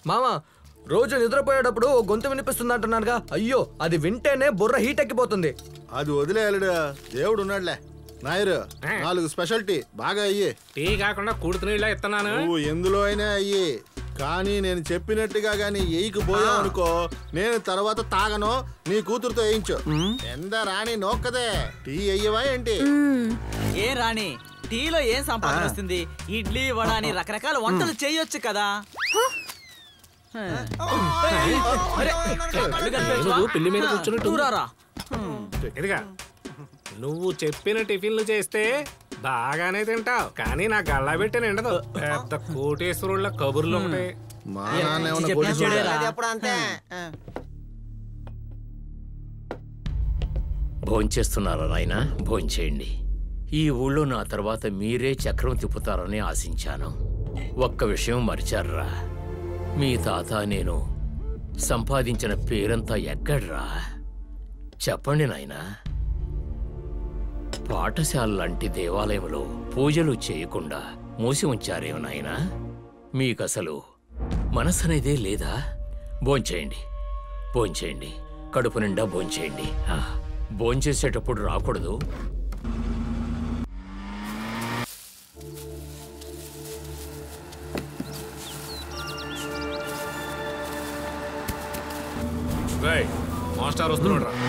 మామ రోజు నిద్రపోయేటప్పుడు ఓ గొంతు వినిపిస్తుంది అంటున్నానుగా అయ్యో అది వింటేనే బుర్ర హీట్ ఎక్కిపోతుంది అది వదిలేయాలడు దేవుడు ఉన్నాడులే నాయరు నాలుగు స్పెషాలిటీ బాగా అయ్యి టీ కాకుండా కుడుతు నీళ్ళ ఇస్తున్నాను నువ్వు ఎందులో అయినా అయ్యి కానీ నేను చెప్పినట్టుగా గానీ ఎయికి పోయావు అనుకో నేను తర్వాత తాగను నీ కూతురుతో వేయించు ఎంత రాణి నోక్కదే టీ అయ్యవా ఏంటి ఏం రాణి టీలో ఏం సంపాదన వస్తుంది ఇడ్లీ వడ అని రకరకాల వంటలు చేయొచ్చు కదా అరే, కళ్ళు కనిపించవా? నువ్వు పిల్లి మీద కూర్చున్నట్టు ఉంది. దూరారా. ఇదిగా నువ్వు చెప్పిన టిఫిన్లు చేస్తే బాగానే తింటావు కానీ నా గల్లా పెట్టి నిండదు పెద్ద కోటేశ్వరుళ్ళ కబుర్లు ఒకటి మా నాన్న ఏమన్నా చెప్పినా కోటీశ్వరుడా? చెడేరా. అది ఎప్పుడు అంతే భోంచేస్తున్నారా నాయనా భోంచేయండి ఈ ఊళ్ళో నా తర్వాత మీరే చక్రం తిప్పుతారని ఆశించాను ఒక్క విషయం మరిచారురా మీ తాత నేను సంపాదించిన పేరంతా ఎక్కడ్రా చెప్పండి నాయనా పాఠశాల లాంటి దేవాలయంలో పూజలు చేయకుండా మూసి ఉంచారేమో నాయనా మీకసలు మనసు అనేదే లేదా భోంచేయండి భోంచేయండి కడుపు నిండా భోంచేయండి ఆ, భోంచేసేటప్పుడు రాకూడదు రేయ్, మాస్టర్ వస్తున్నాడు రా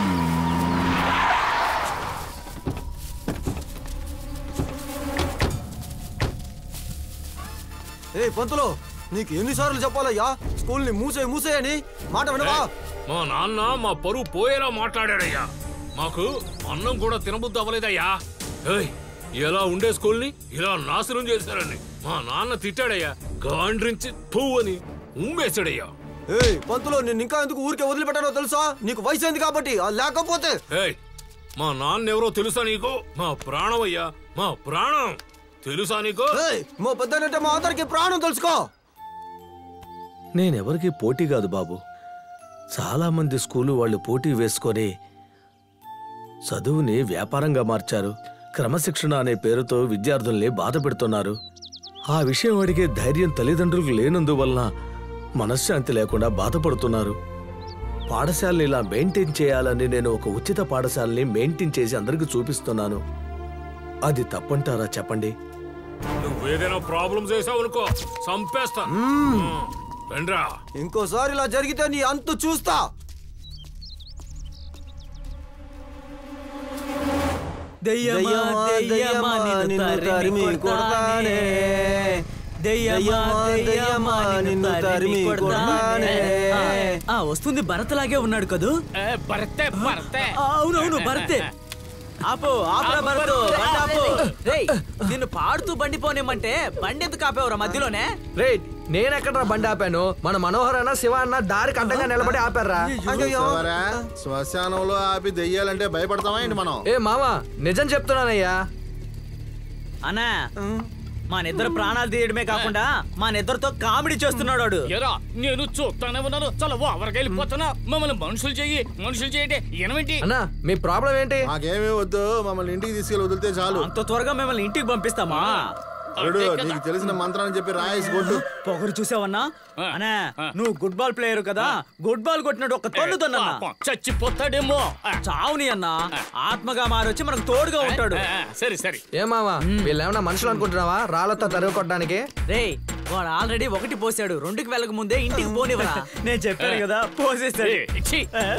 ఏ పంతులు నీకు ఎన్నిసార్లు చెప్పాలయ్యా స్కూల్ ని మూసే మూసే అని మాట వినవా మా నాన్న మా పరువు పోయేలా మాట్లాడాడయ్యా మాకు అన్నం కూడా తినబుద్ధి అవ్వలేదయ్యా ఏయ్ ఎలా ఉండే స్కూల్ని ఇలా నాశనం చేశారని మా నాన్న తిట్టాడయ్యా గాండ్రించి పువ్వు అని ఉమ్మేశాడయ్యా ఏ పంతులు నేను ఇంకా ఎందుకు ఊరికే వదిలిపెట్టానో తెలుసా నీకు వయసు అయింది కాబట్టి ఆ లేకపోతే ఏయ్ మా నాన్న ఎవరో తెలుసా నీకు మా ప్రాణం అయ్యా మా ప్రాణం తెలుసా నీకు ఏయ్, మా పెద్దనంటే మా అందరికి ప్రాణం తెలుసుకో నేనెవరికి పోటీ కాదు బాబు చాలా మంది స్కూలు వాళ్ళు పోటీ వేసుకొని చదువుని వ్యాపారంగా మార్చారు క్రమశిక్షణ అనే పేరుతో విద్యార్థుల్ని బాధ పెడుతున్నారు ఆ విషయం అడిగే ధైర్యం తల్లిదండ్రులకు లేనందువలన మనశ్శాంతి లేకుండా బాధపడుతున్నారు పాఠశాలని ఇలా మెయింటైన్ చేయాలని నేను ఒక ఉచిత పాఠశాలని మెయింటైన్ చేసి అందరికీ చూపిస్తున్నాను అది తప్పంటారా చెప్పండి నువ్వేదైనా ప్రాబ్లం చేసావు అనుకో చంపేస్తా రండ్రా ఇంకోసారి ఇలా జరిగితే నీ అంతు చూస్తా దెయ్యమా, దెయ్యమా, నిన్ను తరిమి కొడతానే. దెయ్యమా, దెయ్యమా, నిన్ను తరిమి కొడతానే. ఆ, ఆ, వస్తుంది భరత్ లాగే ఉన్నాడు కదూ భర్తే భర్తే ఆ, అవునవును భరతే ఆపు ఆపురా భరత్ బండి ఆపు రేయ్, నిన్ను పాడుతూ బండి పోనేమంటే బండి ఎందుకు ఆపేవరా మధ్యలోనే రే నేనెక్కడ బండి ఆపాను మన మనోహర్ అన్న శివ అన్న దారికి అడ్డంగా నిలబడి ఆపారా చూసావారా? శ్మశానంలో ఆపి దెయ్యాలంటే భయపడతామా ఏంటి మనం ఏ మామ నిజం చెప్తున్నానయ్యా అన్నా మా నిద్ర ప్రాణాలు తీయడమే కాకుండా మా నిద్రతో కామెడీ చేస్తున్నాడు వాడు. ఎరా నేను చూస్తానే ఉన్నాను చాలా ఓవర్గా వెళ్ళిపోతున్నా మమ్మల్ని మనుషులు చెయ్యి మనుషులు చేయండి ఎనవేంటి అన్నా మీ ప్రాబ్లం ఏంటి మాకేమీ వద్దు మమ్మల్ని ఇంటికి తీసుకెళ్ళి వదిలితే చాలు అంత త్వరగా మిమ్మల్ని ఇంటికి పంపిస్తామా అల్లుడు నీకు తెలిసిన మంత్రాన్ని చెప్పి రాయేసి కొట్టు పొగరు చూసావన్నా అన్నా నువ్వు గుడ్ బాల్ ప్లేయర్ కదా గుడ్ బాల్ కొట్టినట్టు ఒక తన్ను తన్నా పాపం, చచ్చిపోతాడేమో ఆ, చావుని అన్న ఆత్మగా మారొచ్చి మనకు తోడుగా ఉంటాడు ఆ, సరే సరే ఏ మామ వీళ్ళేమన్నా మనుషులు అనుకుంటున్నావా రాళ్ళతో తరుగు కొట్టడానికి రేయ్ వాడు ఆల్రెడీ ఒకటి పోసాడు రెండుకి వెళ్ళక ముందే ఇంటికి పోనివరా నేను చెప్పాను కదా పోసేసాడు ఏ, ఛీ,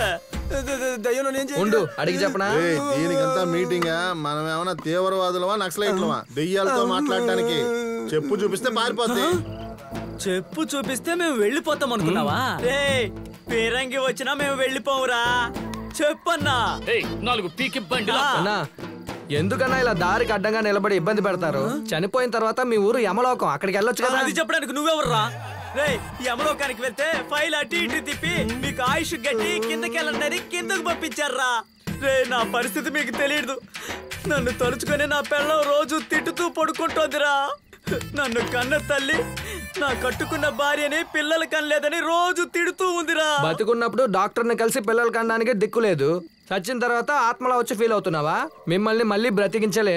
ఉండు అడిగి చెప్పనా ఏయ్, దీనికంతా మీటింగ్ మనం ఏమైనా తీవ్రవాదులమా నక్సలైట్లమా దెయ్యాలతో మాట్లాడటానికి చెప్పు చూపిస్తే పారిపోద్ది చెప్పు చూపిస్తే మేము వెళ్ళిపోతాం అనుకున్నావా రేయ్ పేరంగి వచ్చినా మేము వెళ్ళిపోవురా చెప్పన్నా ఏయ్, నాలుగు పీకి బండి ఆ. అన్నా ఎందుకన్నా ఇలా దారికి అడ్డంగా నిలబడి ఇబ్బంది పెడతారు చనిపోయిన తర్వాత మీ ఊరు యమలోకం అక్కడికి వెళ్ళొచ్చు కదా అది చెప్పడానికి నువ్వెవర్రా రేయ్ యమలోకానికి వెళ్తే ఫైల్ అటు ఇటు తిప్పి మీకు ఆయుష్ గట్టి కిందకి వెళ్ళండి కిందకు పంపించారా రే నా పరిస్థితి మీకు తెలియదు నన్ను తలుచుకొని నా పిల్లం రోజు తిట్టుతూ పడుకుంటోందిరా నన్ను కన్న తల్లి నా కట్టుకున్న భార్యని పిల్లలు కనలేదని రోజు తిడుతూ ఉందిరా బతికున్నప్పుడు డాక్టర్ని కలిసి పిల్లలు కనడానికి దిక్కు లేదు చచ్చిన తర్వాత ఆత్మలా వచ్చి ఫీల్ అవుతున్నావా మిమ్మల్ని మళ్ళీ బ్రతికించలేను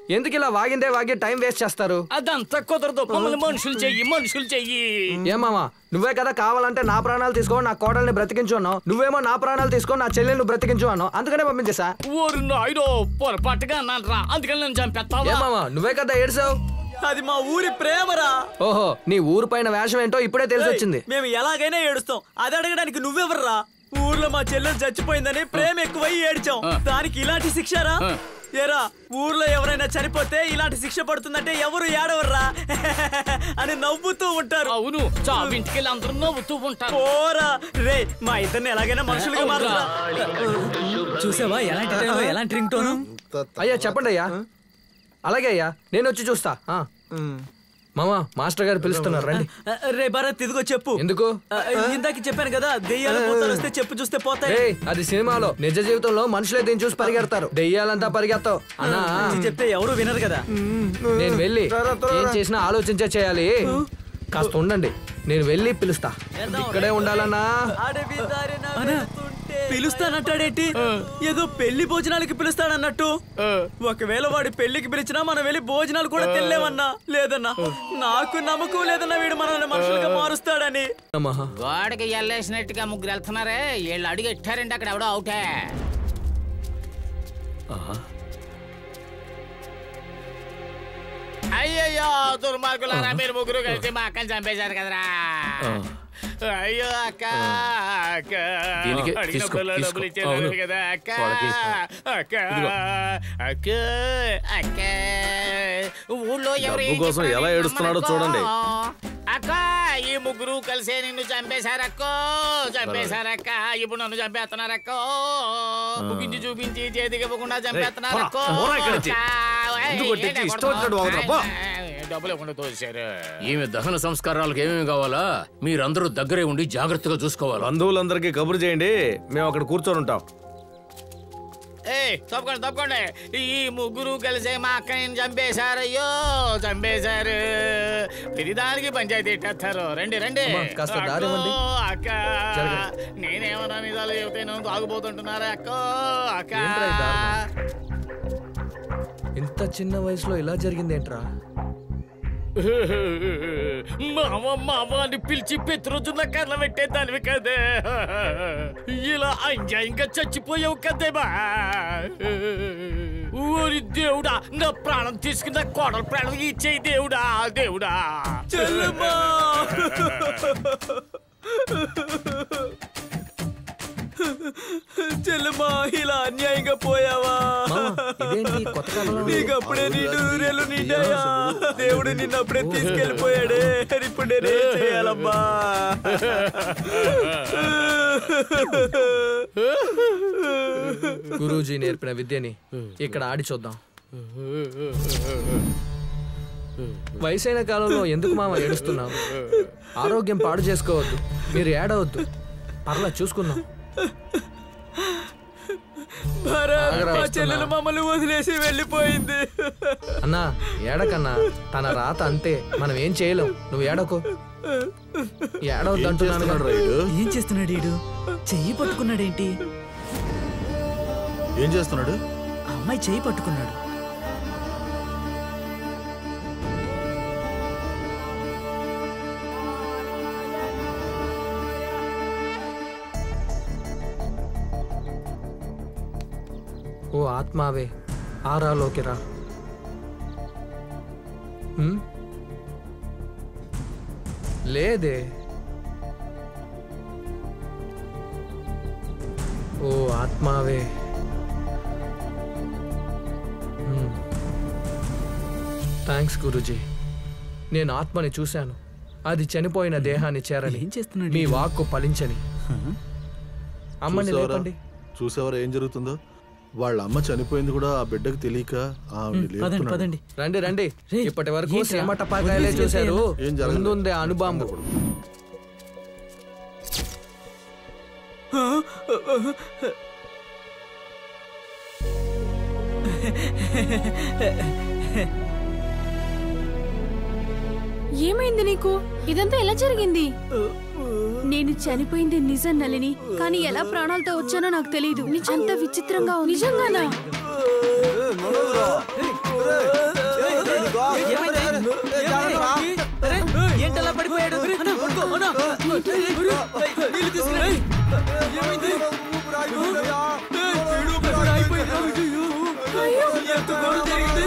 ఎందుకు ఇలా వాగిందే వాగి టైం వేస్ట్ చేస్తారు అదంతా కుదరదు మమ్మల్ని మనుషులు చెయ్యి మనుషులు చెయ్యి ఏమామా నువ్వే కదా కావాలంటే నా ప్రాణాలు తీసుకో నా కోడల్ని బ్రతికించు అన్నావు నువ్వేమో నా ప్రాణాలు తీసుకో నా చెల్లెల్ని బ్రతికించు అన్నావు అందుకనే పంపించేసా ఊరు నాయుడు పొరపాటుగా అన్నాను రా అందుకని నేను చంపేస్తావా ఏమామా నువ్వే కదా ఏడ్సావు అది మా ఊరి ప్రేమరా ఓహో నీ ఊరు పైన వేషం ఏంటో ఇప్పుడే తెలిసి వచ్చింది మేము ఎలాగైనా ఏడుస్తాం అది అడగడానికి నువ్వెవర్రా ఊర్లో మా చెల్లెలు చచ్చిపోయిందని ప్రేమ ఎక్కువై ఏడ్చాం దానికి ఇలాంటి శిక్షరా ఏరా ఊర్లో ఎవరైనా చనిపోతే ఇలాంటి శిక్ష పడుతుందంటే ఎవరు ఏడవర్రా అని నవ్వుతూ ఉంటారు అవును చావింటికి వెళ్ళి అందరూ నవ్వుతూ ఉంటారు పోరా రే మా ఇద్దరిని ఎలాగైనా మనుషులుగా మారుతురా చూసావా ఎలాంటి టైంలో ఎలాంటి రింగ్ టోను అయ్యా చెప్పండి అయ్యా అలాగే అయ్యా నేను వచ్చి చూస్తా ఆ. మామా మాస్టర్ గారు పిలుస్తున్నారు రండి రే భరత్ ఇదిగో చెప్పు ఎందుకు ఆ, ఇందాక చెప్పాను కదా దెయ్యాలు భూతాలు వస్తే చెప్పు చూస్తే పోతాయి ఏయ్ అది సినిమాలో నిజ జీవితంలో మనుషులే దీన్ని చూసి పరిగెడతారు దెయ్యాలంతా పరిగెత్తావు అన్నా ఇది చెప్తే ఎవరు వినరు కదా నేను వెళ్ళి ఏం చేసినా ఆలోచించే చేయాలి కాస్త ఉండండి నేను వెళ్ళి పిలుస్తా ఇక్కడే ఉండాలన్నా అడవి దారిన పిలుస్తానంటాడేంటి ఏదో పెళ్లి భోజనాలకి పిలుస్తాడన్నట్టు ఒకవేళ వాడి పెళ్లికి పిలిచినా మనం వెళ్ళి భోజనాలు కూడా తినలేమన్నా లేదన్నా నాకు నమ్మకం లేదన్నా వీడు మనల్ని మనుషులుగా మారుస్తాడని నమః. గోడకి ఎల్లేసినట్టుగా ముగ్గురు వెళ్తున్నారే వీళ్ళు అడిగి ఎట్టారంటే అక్కడ ఎవడో అవుటే అయ్యయ్యో దుర్మార్గులారా మీరు ముగ్గురు కలిసి మా అక్కని చంపేశారు కదరా అయ్యో అక్క అక్క దీనికి అడిగిన తీసుకో, పిల్ల తీసుకో. డబ్బులు ఇచ్చేది అవును. కదా అక్క వాళ్ళకి. అక్క అక్క అక్క ఊళ్ళో ఎవరు డబ్బు ఏం కోసం చెప్పినా ఎలా నేను ఏడుస్తున్నాడో నమ్మనక్కో. చూడండి. అక్క ఈ ముగ్గురు కలిసే నిన్ను చంపేశారక్కో చంపేశారక్క ఇప్పుడు నన్ను చంపేస్తున్నారక్కో ముగించి చూపించి చేతికి ఇవ్వకుండా చంపేస్తున్నారక్కో పోరా ఇక్కడి నుంచి. అక్క, ఏయ్, ఎందుకు కొట్టించి ఏంటి ఇష్టం వచ్చినట్టు వాగుతున్నావు? పో. ఏయ్, డబ్బులు ఇవ్వకుండా తోసారు ఈమె దహన సంస్కారాలకు ఏమేమి కావాలా మీరందరూ దగ్గరే ఉండి జాగ్రత్తగా చూసుకోవాలి బంధువులందరికీ కబురు చేయండి మేము అక్కడ కూర్చొని ఉంటాం ఏ తప్పకుండా తప్పకుండా ఈ ముగ్గురు కలిసే మా అక్కని చంపేశారు అయ్యో చంపేశారు ప్రతిదానికి పంచాయతీ ఎట్టేస్తారు రండి రండి అమ్మా, కాస్త దారి ఇవ్వండి. అక్కో, అక్క జరగండి. నేనేమన్నా నిజాలు చెబితే నువ్వు తాగుపోతుంటున్నారా అక్క అక్క ఏంట్రా ఈ దారుణం? ఇంత చిన్న వయసులో ఇలా జరిగిందేంట్రా మామ మామ అని పిలిచి ప్రతిరోజు కర్ర పెట్టేదానివి కదే ఇలా అన్యాయంగా చచ్చిపోయావు కదేమా ఊరి దేవుడా నా ప్రాణం తీసుకున్న కోడల ప్రాణం ఇచ్చేయి దేవుడా దేవుడా చెల్లెమ్మా చెల్లెమ్మా ఇలా అన్యాయంగా పోయావా మామ, ఇదేంటి కొత్త కథలో ఉంది? నీకు అప్పుడే నిండు ఊరేళ్ళు నిండాయా దేవుడు నిన్ను అప్పుడే తీసుకెళ్లిపోయాడే మరి ఇప్పుడు నేనేం చేయాలమ్మా గురూజీ నేర్పిన విద్యని ఇక్కడ ఆడి చూద్దాం వయసైన కాలంలో ఎందుకు మామ ఏడుస్తున్నావు ఆరోగ్యం పాడు చేసుకోవద్దు మీరు ఏడవద్దు పర్లా చూసుకుందాం భరత్ ఆగరా మా వస్తున్నా. చెల్లెలు మమ్మల్ని వదిలేసి వెళ్ళిపోయింది అన్నా ఏడకన్నా తన రాత అంతే మనం ఏం చేయలేం నువ్వు ఏడకు ఏడవద్దు అంటున్నాను కదా. ఏం చేస్తున్నాడు ఈడు చెయ్యి పట్టుకున్నాడేంటి ఏం చేస్తున్నాడు ఆ అమ్మాయి చెయ్యి పట్టుకున్నాడు ఓ ఆత్మావే ఆరాలోకి రా హ్మ్? లేదే ఓ ఆత్మావే థ్యాంక్స్ గురుజీ నేను ఆత్మని చూశాను అది చనిపోయిన దేహాన్ని చేరని ఏం చేస్తున్నాడు మీ వాక్కు ఫలించని అమ్మని చూసావరా? లేపండి చూసావరా ఏం జరుగుతుందో వాళ్ళ అమ్మ చనిపోయింది కూడా ఆ బిడ్డకు తెలియక ఆవిడ పదండి లేపుతున్నాడు. పదండి రండి రండి రేయ్, ఇప్పటి వరకు ఏంట్రా? సీమ టపాకాయలే వదిలేసి చూశారు ఏం జరగదు. ముందుందే అనుబాంబు ఏమైంది నీకు ఇదంతా ఎలా జరిగింది నేను చనిపోయింది నిజం నలిని కానీ ఎలా ప్రాణాలతో వచ్చానో నాకు తెలియదు అంత విచిత్రంగా ఉంది నిజంగానా ఏంటలా పడిపోయాడు అన్నా, పడుకో, అన్నా. నీళ్ళు తీసుకురా. ఏమైంది? అయిపోయింది. అయ్యో, ఎంత ఘోరం జరిగింది.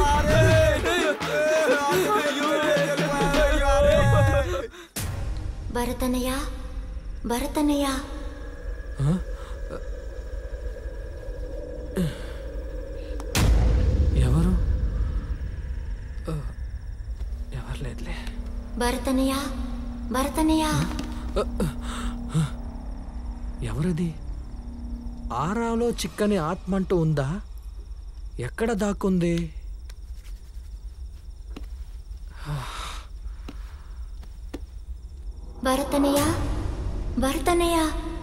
భరతనయ్య భరతనయ్య ఎవరు ఆ, ఎవరు లేదులే భరతనయ్య భరతనయ్య ఎవరది ఆరాలో చిక్కని ఆత్మ అంటూ ఉందా ఎక్కడ దాక్కుంది భరతనయ్య భరతనయ్య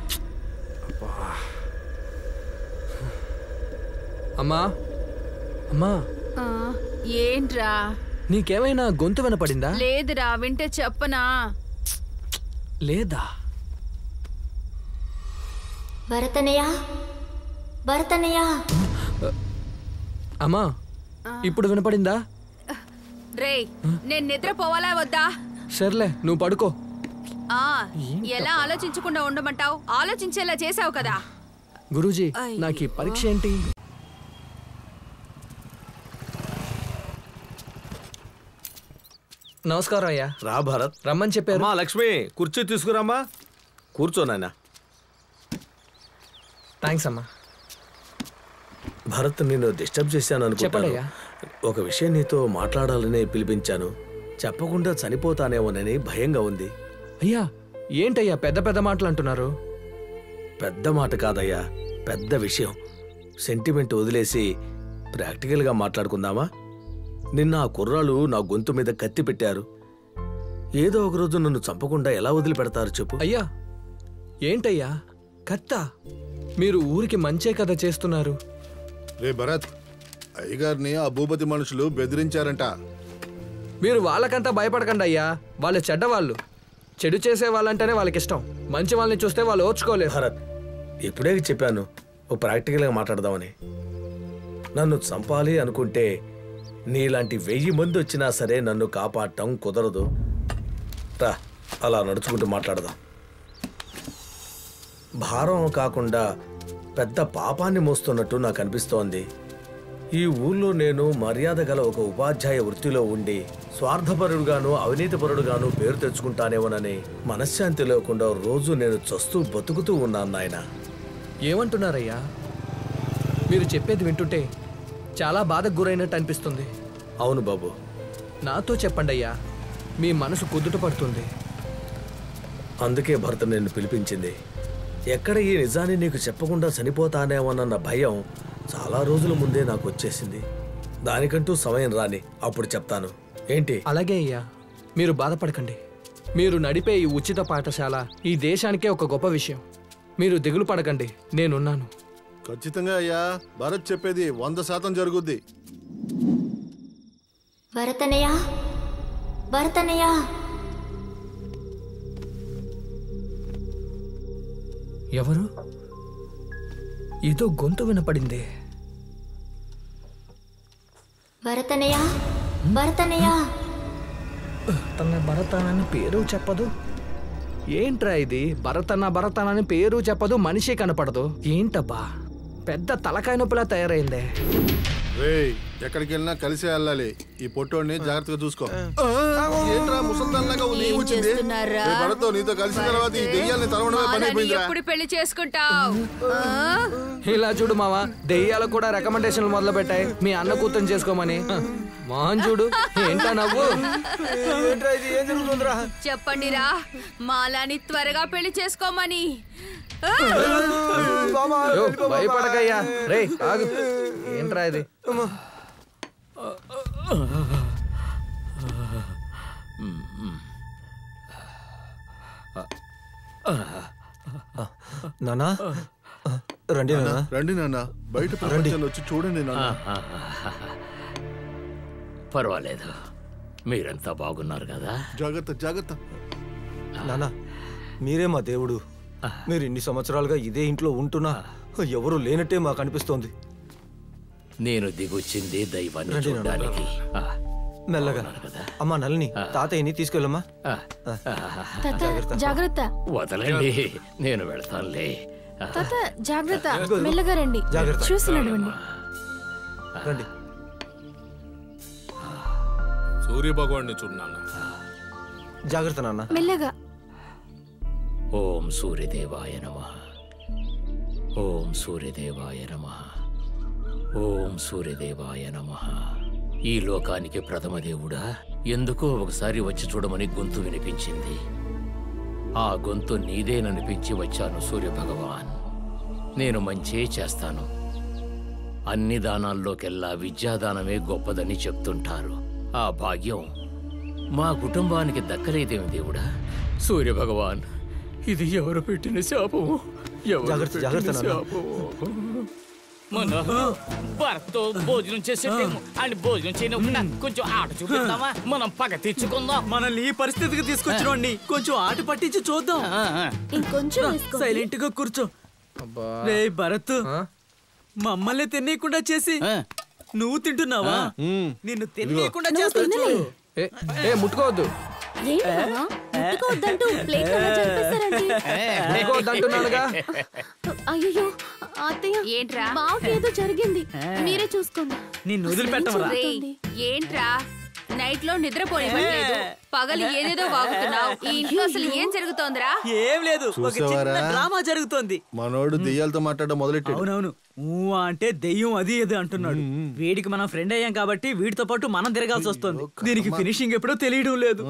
అమ్మా అమ్మా ఆ, ఏంట్రా నీకేమైనా గొంతు వినపడిందా లేదురా వింటే చెప్పనా లేదా భరతనయ్య భరతనయ్య అమ్మా ఇప్పుడు వినపడిందా రేయ్ నేను నిద్రపోవాలా వద్దా సర్లే నువ్వు పడుకో ఆ ఎలా ఆలోచించకుండా ఉండమంటావు ఆలోచించేలా చేసావు కదా గురూజీ నాకు ఈ పరీక్ష ఏంటి నమస్కారం అయ్యా రా భరత్ రమ్మని చెప్పారు అమ్మా లక్ష్మి కుర్చీ తీసుకురామ్మా కూర్చో నాయన థ్యాంక్స్ అమ్మా భరత్ నేను డిస్టర్బ్ చేశాను అనుకుంటాను చెప్పండయ్యా. ఒక విషయం నీతో మాట్లాడాలని పిలిపించాను చెప్పకుండా చనిపోతానేమోనని భయంగా ఉంది అయ్యా ఏంటయ్యా పెద్ద పెద్ద మాటలు అంటున్నారు పెద్ద మాట కాదయ్యా పెద్ద విషయం సెంటిమెంట్ వదిలేసి ప్రాక్టికల్గా మాట్లాడుకుందామా నిన్న ఆ కుర్రాళ్ళు నా గొంతు మీద కత్తి పెట్టారు ఏదో ఒక రోజు నన్ను చంపకుండా ఎలా వదిలిపెడతారు చెప్పు అయ్యా ఏంటయ్యా కత్త మీరు ఊరికి మంచే కదా చేస్తున్నారు రే భరత్ అయ్యగారిని ఆ భూపతి మనుషులు బెదిరించారంట మీరు వాళ్ళకంతా భయపడకండి అయ్యా వాళ్ళు చెడ్డవాళ్ళు చెడు చేసే వాళ్ళంటేనే వాళ్ళకి ఇష్టం మంచి వాళ్ళని చూస్తే వాళ్ళు ఓర్చుకోలేరు భరత్ ఇప్పుడే చెప్పాను ఓ ప్రాక్టికల్గా మాట్లాడదామని నన్ను చంపాలి అనుకుంటే నీలాంటి వెయ్యి మంది వచ్చినా సరే నన్ను కాపాడటం కుదరదు రా అలా నడుచుకుంటూ మాట్లాడదాం భారం కాకుండా పెద్ద పాపాన్ని మోస్తున్నట్టు నాకు అనిపిస్తోంది ఈ ఊళ్ళో నేను మర్యాద గల ఒక ఉపాధ్యాయ వృత్తిలో ఉండి స్వార్థపరుడుగాను అవినీతిపరుడుగాను పేరు తెచ్చుకుంటానేమోనని మనశ్శాంతి లేకుండా రోజు నేను చస్తూ బతుకుతూ ఉన్నాను నాయనా ఏమంటున్నారయ్యా మీరు చెప్పేది వింటుంటే చాలా బాధకు గురైనట్టు అనిపిస్తుంది అవును బాబు నాతో చెప్పండి అయ్యా మీ మనసు కుదుట పడుతుంది అందుకే భర్త నిన్ను పిలిపించింది ఎక్కడ ఈ నిజాన్ని నీకు చెప్పకుండా చనిపోతానేమోనన్న భయం చాలా రోజుల ముందే నాకు వచ్చేసింది దానికంటూ సమయం రాని అప్పుడు చెప్తాను ఏంటి అలాగే అయ్యా మీరు బాధపడకండి మీరు నడిపే ఈ ఉచిత పాఠశాల ఈ దేశానికే ఒక గొప్ప విషయం మీరు దిగులు పడకండి నేనున్నాను ఖచ్చితంగా అయ్యా భరత్ చెప్పేది వంద శాతం జరుగుద్ది భరతనయ్య భరతనయ్య ఎవరు ఏదో గొంతు వినపడింది భరతనయ్య భరతనయ్య తన భరతనని పేరు చెప్పదు ఏంట్రా ఇది భరతన్న భరతనని పేరు చెప్పదు మనిషి కనపడదు ఏంటబ్బా పెద్ద తలకాయ నొప్పిలా తయారైందే రేయ్ ఎక్కడికి వెళ్ళినా కలిసే వెళ్ళాలి ఈ పొట్టోడిని జాగ్రత్తగా చూసుకో ఆ, ఏంట్రా ముసల్దాన్లాగా ఉంది ఏం వచ్చింది చేస్తున్నారా? రే భరత్ నీతో కలిసిన తర్వాత ఈ దెయ్యాల్ని తరవడమే పని మాలని అయిపోయిందిరా ఎప్పుడు పెళ్లి చేసుకుంటావు ఇలా చూడు మావా దెయ్యాలకు కూడా రికమెండేషన్లు మొదలు పెట్టాయి మీ అన్న కూతురు చేసుకోమని హ, మోహన్ చూడు ఏంటా నవ్వు చెప్పండిరా మాలాని త్వరగా పెళ్లి చేసుకోమని ఆ! యో, భయపడకయ్యా రే ఆగు ఏంట్రా ఇది నానా రండి నానా రండి నాన్న బయట ప్రపంచాన్ని వచ్చి చూడండి నాన్న పర్వాలేదు మీరంతా బాగున్నారు కదా జాగ్రత్త జాగ్రత్త నానా మీరే మా దేవుడు మీరు ఇన్ని సంవత్సరాలుగా ఇదే ఇంట్లో ఉంటున్నా ఎవరు లేనట్టే మాకు అనిపిస్తోంది నేను దిగొచ్చింది దైవాన్ని రండి, నాన్న. చూడడానికి ఆ, మెల్లగా అమ్మా నల్ని తాతయ్యని తీసుకెళ్ళమ్మా ఆ, తాత జాగ్రత్త వదలండి నేను వెళ్తానులే ఆ, తాత జాగ్రత్త మెల్లగా రండి జాగ్రత్త. చూసి నడవండి రండి సూర్య భగవాన్ని చూడు నాన్న జాగ్రత్త నాన్న మెల్లగా ఓం సూర్యదేవాయ నమ ఓం సూర్యదేవాయ నమ ఓం సూర్యదేవాయ నమ ఈ లోకానికి ప్రథమ దేవుడా ఎందుకో ఒకసారి వచ్చి చూడమని గొంతు వినిపించింది ఆ గొంతు నీదేననిపించి వచ్చాను సూర్యభగవాన్ నేను మంచే చేస్తాను అన్ని దానాల్లోకెల్లా విద్యాదానమే గొప్పదని చెప్తుంటారు ఆ భాగ్యం మా కుటుంబానికి దక్కలేదేమి దేవుడా సూర్యభగవాన్ ఇది ఎవరు పెట్టిన శాపము ఎవరు జాగ్రత్త, పెట్టిన జాగ్రత్త నాన్న. శాపము? మన భర్తతో భోజనం చేసే టైం అని భోజనం చేయకుండా కొంచెం ఆట చూపిద్దామా మనం పగ తెచ్చుకుందాం మనల్ని ఈ పరిస్థితికి తీసుకొచ్చినోడిని కొంచెం ఆట పట్టించి చూద్దాం ఆ, ఆ. ఇంకొంచెం వేసుకో సైలెంట్ గా కూర్చో రే భరత్ మమ్మల్ని తినేయకుండా చేసి ఆ. నువ్వు తింటున్నావా నిన్ను తినేయకుండా చేస్తాను చూడు ఏ, ఏ ముట్టుకోవద్దు ఏంటి మావా? ముట్టుకోవద్దంటూ ప్లేట్ అలా చంపేశారండి ముట్టుకోవద్దంటున్నానుగా అయ్యో అత్తయ్య ఏంట్రా? బావకి ఏదో జరిగింది మీరే చూసుకోండి నిన్ను వదిలిపెట్టమరా రేయ్, ఏంట్రా నైట్ లో నిద్రపోనివ్వట్లేదు పగలు ఏదేదో వాగుతున్నావు ఈ ఇంట్లో అసలు ఏం జరుగుతోందిరా ఏం లేదు ఒక చిన్న చూసావారా? డ్రామా జరుగుతోంది మనోడు దెయ్యాలతో మాట్లాడడం మొదలెట్టాడు అవునవును ఊ అంటే దెయ్యం అది ఇది అంటున్నాడు వీడికి మనం ఫ్రెండ్ అయ్యాం కాబట్టి వీడితో పాటు మనం తిరగాల్సి వస్తుంది దీనికి ఫినిషింగ్ ఎప్పుడో తెలియడం లేదు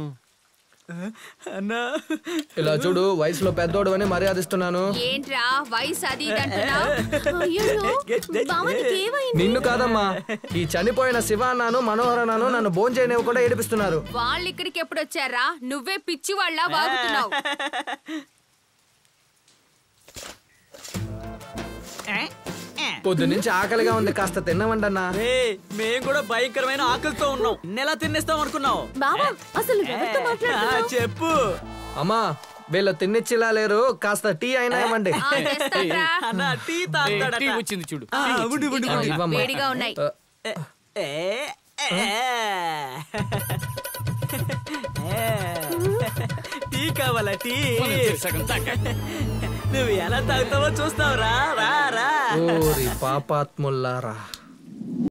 అన్నా ఇలా చూడు వయసులో పెద్దోడు అని మర్యాదిస్తున్నాను ఏంట్రా వయసు అది ఇది అంటున్నావు అయ్యో బావకి ఏమైంది నిన్ను కాదమ్మా ఈ చనిపోయిన శివాన్నాను మనోహరనాను నన్ను భోంచేయనివ్వకుండా ఏడిపిస్తున్నారు వాళ్ళు ఇక్కడికి ఎప్పుడు వచ్చారా నువ్వే పిచ్చి వాళ్ళ వాగుతున్నావు పొద్దు నుంచి ఆకలిగా ఉంది కాస్త తిన్నవండన్నా రే మేం కూడా భయంకరమైన ఆకలితో ఉన్నాం నెలా తినేస్తాం అనుకున్నావు బావా అసలు ఎవరితో ఆ, మాట్లాడుతున్నావు చెప్పు అమ్మా వీళ్ళు తిన్నిచ్చిలా లేరు కాస్త టీ అయినా ఇవ్వండి ఆ, తెస్తాన్రా. అన్న టీ టీ తాగుతాడట వచ్చింది చూడు ఆ, ఉండు, ఉండు, ఆ, ఉండు. ఇవ్వమ్మా. వేడిగా ఉన్నాయి ఆ, ఏ, ఏ, ఏ. టీ కావాలా టీ మనం సగం తాగా. నువ్వు ఎలా తాగుతావో చూస్తావు రా రా రా ఓరి పాపాత్ముల్లారా